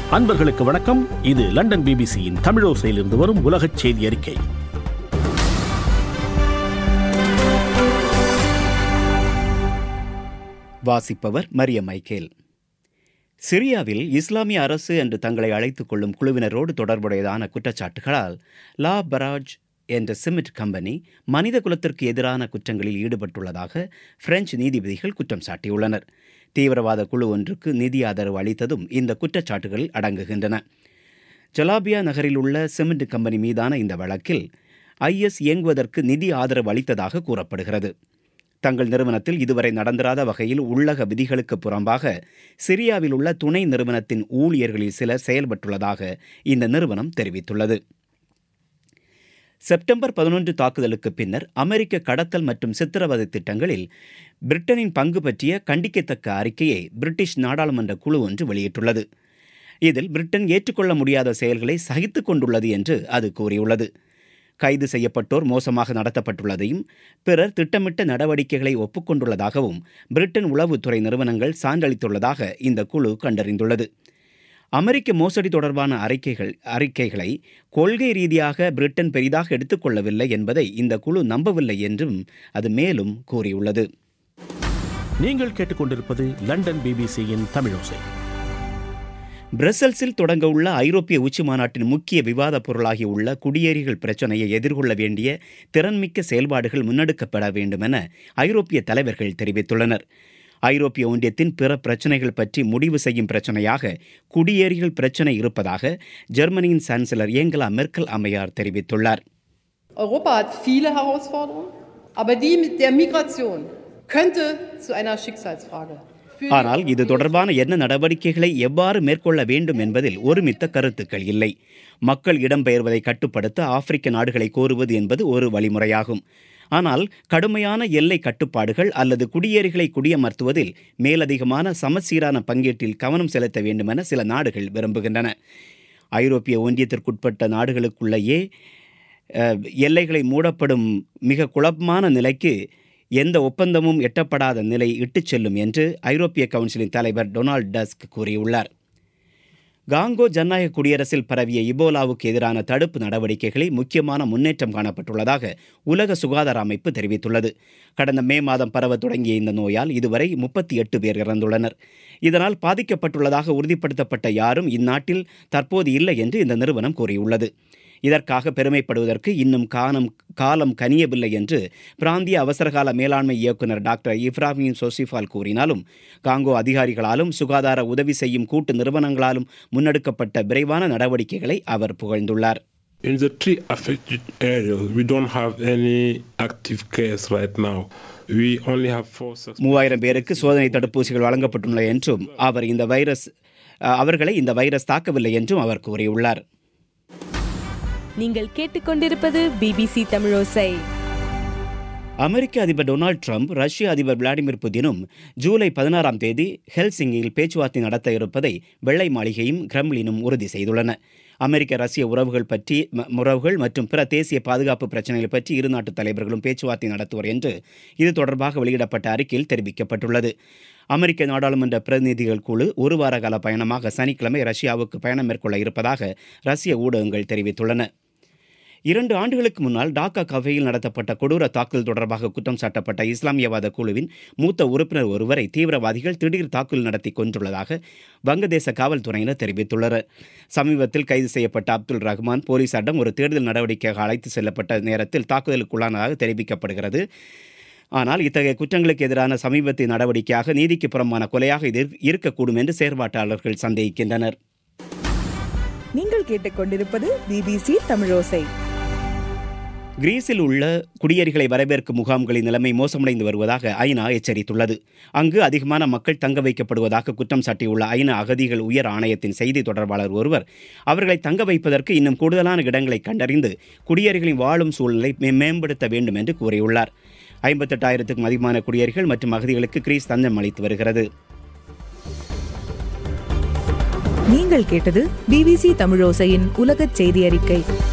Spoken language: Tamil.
அன்பர்களுக்கு வணக்கம் இது லண்டன் பிபிசியின் தமிழோசையிலிருந்து வரும் உலகச் செய்தி அறிக்கை வாசிப்பவர் மரிய மைக்கேல் சிரியாவில் இஸ்லாமிய அரசு என்று தங்களை அழைத்துக் கொள்ளும் குழுவினரோடு தொடர்புடையதான குற்றச்சாட்டுகளால் லா பராஜ் என்ற சிமெண்ட் கம்பெனி மனித குலத்திற்கு எதிரான குற்றங்களில் ஈடுபட்டுள்ளதாக பிரெஞ்சு நீதிபதிகள் குற்றம் சாட்டியுள்ளனர் தீவிரவாத குழு ஒன்றுக்கு நிதி ஆதரவு அளித்ததும் இந்த குற்றச்சாட்டுகளில் அடங்குகின்றன ஜலாபியா நகரில் உள்ள சிமெண்ட் கம்பெனி மீதான இந்த வழக்கில் ஐஎஸ் இயங்குவதற்கு நிதி ஆதரவு அளித்ததாக கூறப்படுகிறது தங்கள் நிறுவனத்தில் இதுவரை நடந்திராத வகையில் உள்ளக விதிகளுக்கு புறம்பாக சிரியாவில் உள்ள துணை நிறுவனத்தின் ஊழியர்களில் சிலர் செயல்பட்டுள்ளதாக இந்த நிறுவனம் தெரிவித்துள்ளது செப்டம்பர் பதினொன்று தாக்குதலுக்கு பின்னர் அமெரிக்க கடத்தல் மற்றும் சித்திரவதை திட்டங்களில் பிரிட்டனின் பங்கு பற்றிய கண்டிக்கத்தக்க அறிக்கையை பிரிட்டிஷ் நாடாளுமன்ற குழு ஒன்று வெளியிட்டுள்ளது இதில் பிரிட்டன் ஏற்றுக்கொள்ள முடியாத செயல்களை சகித்துக் கொண்டுள்ளது என்று அது கூறியுள்ளது கைது செய்யப்பட்டோர் மோசமாக நடத்தப்பட்டுள்ளதையும் பிறர் திட்டமிட்ட நடவடிக்கைகளை ஒப்புக்கொண்டுள்ளதாகவும் பிரிட்டன் உளவுத்துறை நிறுவனங்கள் சான்றளித்துள்ளதாக இந்த குழு கண்டறிந்துள்ளது அமெரிக்க மோசடி தொடர்பான அறிக்கைகள் அறிக்கைகளை கொள்கை ரீதியாக பிரிட்டன் பெரிதாக எடுத்துக்கொள்ளவில்லை என்பதை இந்த குழு நம்பவில்லை என்றும் அது மேலும் கூறியுள்ளது நீங்கள் கேட்டுக்கொண்டிருப்பது லண்டன் பிபிசியின் தமிழோசை பிரசல்ஸில் தொடங்க உள்ள ஐரோப்பிய உச்சி மாநாட்டின் முக்கிய விவாத பொருளாகி உள்ள குடியேறிகள் பிரச்சனையை எதிர்கொள்ள வேண்டிய திறன்மிக்க செயல்பாடுகள் முன்னெடுக்கப்பட வேண்டும் என ஐரோப்பிய தலைவர்கள் தெரிவித்துள்ளனர் ஐரோப்பிய ஒன்றியத்தின் பிற பிரச்சனைகள் பற்றி முடிவு செய்யும் பிரச்சனையாக குடியேறிகள் பிரச்சனை இருப்பதாக ஜெர்மனியின் சான்சலர் ஏங்கலா மெர்க்கல் அம்மையார் தெரிவித்துள்ளார் Europa hat viele Herausforderungen, aber die mit der Migration könnte zu einer Schicksalsfrage führen. ஆனால் இது தொடர்பான என்ன நடவடிக்கைகளை எவ்வாறு மேற்கொள்ள வேண்டும் என்பதில் ஒருமித்த கருத்துக்கள் இல்லை மக்கள் இடம்பெயர்வதை கட்டுப்படுத்த ஆப்பிரிக்க நாடுகளை கோருவது என்பது ஒரு வழிமுறையாகும் ஆனால் கடுமையான எல்லை கட்டுப்பாடுகள் அல்லது குடியேறிகளை குடியமர்த்துவதில் மேலதிகமான சமச்சீரான பங்கீட்டில் கவனம் செலுத்த வேண்டுமென சில நாடுகள் விரும்புகின்றன ஐரோப்பிய ஒன்றியத்திற்குட்பட்ட நாடுகளுக்குள்ளேயே அஹ், எல்லைகளை மூடப்படும் மிக குழப்பமான நிலைக்கு எந்த ஒப்பந்தமும் எட்டப்படாத நிலை இட்டுச் செல்லும் என்று ஐரோப்பிய கவுன்சிலின் தலைவர் டொனால்ட் டஸ்க் கூறியுள்ளார் காங்கோ ஜனநாயக குடியரசில் பரவிய இபோலாவுக்கு எதிரான தடுப்பு நடவடிக்கைகளில் முக்கியமான முன்னேற்றம் காணப்பட்டுள்ளதாக உலக சுகாதார அமைப்பு தெரிவித்துள்ளது கடந்த மே மாதம் பரவ தொடங்கிய இந்த நோயால் இதுவரை முப்பத்தி எட்டு பேர் இறந்துள்ளனர் இதனால் பாதிக்கப்பட்டுள்ளதாக உறுதிப்படுத்தப்பட்ட யாரும் இந்நாட்டில் தற்போது இல்லை என்று இந்த நிறுவனம் கூறியுள்ளது இதற்காக பெருமைப்படுவதற்கு இன்னும் காலம் காலம் கனியவில்லை என்று பிராந்திய அவசரகால மேலாண்மை இயக்குனர் டாக்டர் இப்ராஹிம் சோசிஃபால் கூறினாலும் காங்கோ அதிகாரிகளாலும் சுகாதார உதவி செய்யும் கூட்டு நிறுவனங்களாலும் முன்னெடுக்கப்பட்ட விரைவான நடவடிக்கைகளை அவர் புகழ்ந்துள்ளார் In the three affected areas, we don't have any active case right now. We only have four suspects. மூவாயிரம் பேருக்கு சோதனை தடுப்பூசிகள் வழங்கப்பட்டுள்ளன என்றும் அவர் இந்த வைரஸ் அஹ், அவர்களை இந்த வைரஸ் தாக்கவில்லை என்றும் அவர் கூறியுள்ளார் நீங்கள் கேட்டுக்கொண்டிருப்பது பிபிசி தமிழோசை அமெரிக்க அதிபர் டொனால்ட் ட்ரம்ப் ரஷ்ய அதிபர் விளாடிமிர் புதினும் ஜூலை பதினாறாம் தேதி ஹெல்சிங்கியில் பேச்சுவார்த்தை நடத்த இருப்பதை வெள்ளை மாளிகையும் கிரெம்லினும் உறுதி செய்துள்ளன அமெரிக்க ரஷ்ய உறவுகள் பற்றி ம- உறவுகள் மற்றும் பிற தேசிய பாதுகாப்பு பிரச்சனைகள் பற்றி இரு நாட்டு தலைவர்களும் பேச்சுவார்த்தை நடத்துவர் என்று இது தொடர்பாக வெளியிடப்பட்ட அறிக்கையில் தெரிவிக்கப்பட்டுள்ளது அமெரிக்க நாடாளுமன்ற பிரதிநிதிகள் குழு ஒரு வார கால பயணமாக சனிக்கிழமை ரஷ்யாவுக்கு பயணம் மேற்கொள்ள இருப்பதாக ரஷ்ய ஊடகங்கள் தெரிவித்துள்ளன இரண்டு ஆண்டுகளுக்கு முன்னால் டாக்கா கஃபேயில் நடத்தப்பட்ட கொடூர தாக்குதல் தொடர்பாக குற்றம் சாட்டப்பட்ட இஸ்லாமியவாத குழுவின் மூத்த உறுப்பினர் ஒருவரை தீவிரவாதிகள் திடீர் தாக்குதல் நடத்தி கொன்றுள்ளதாக வங்கதேச காவல்துறையினர் தெரிவித்துள்ளனர் சமீபத்தில் கைது செய்யப்பட்ட அப்துல் ரஹ்மான் போலீசாரிடம் ஒரு தேடுதல் நடவடிக்கையாக அழைத்து செல்லப்பட்ட நேரத்தில் தாக்குதலுக்குள்ளானதாக தெரிவிக்கப்படுகிறது ஆனால் இத்தகைய குற்றங்களுக்கு எதிரான சமீபத்திய நடவடிக்கையாக நீதிக்கு புறம்பான கொலையாக இது இருக்கக்கூடும் என்று செயற்பாட்டாளர்கள் சந்தேகிக்கின்றனர் நீங்கள் கேட்டுக்கொண்டிருப்பது பிபிசி தமிழோசை கிரீஸில் உள்ள குடியேறிகளை வரவேற்கும் முகாம்களின் நிலைமை மோசமடைந்து வருவதாக ஐநா எச்சரித்துள்ளது அங்கு அதிகமான மக்கள் தங்க வைக்கப்படுவதாக குற்றம் சாட்டியுள்ள ஐநா அகதிகள் உயர் ஆணையத்தின் செய்தி தொடர்பாளர் ஒருவர் அவர்களை தங்க வைப்பதற்கு இன்னும் கூடுதலான இடங்களை கண்டறிந்து குடியேறிகளின் வாழும் சூழலை மே- மேம்படுத்த வேண்டும் என்று கூறியுள்ளார் ஐம்பத்தெட்டாயிரத்துக்கும் அதிகமான குடியேறிகள் மற்றும் அகதிகளுக்கு கிரீஸ் தஞ்சம் அளித்து வருகிறது நீங்கள் கேட்டது பிபிசி தமிழோசையின் உலகச் செய்தி அறிக்கை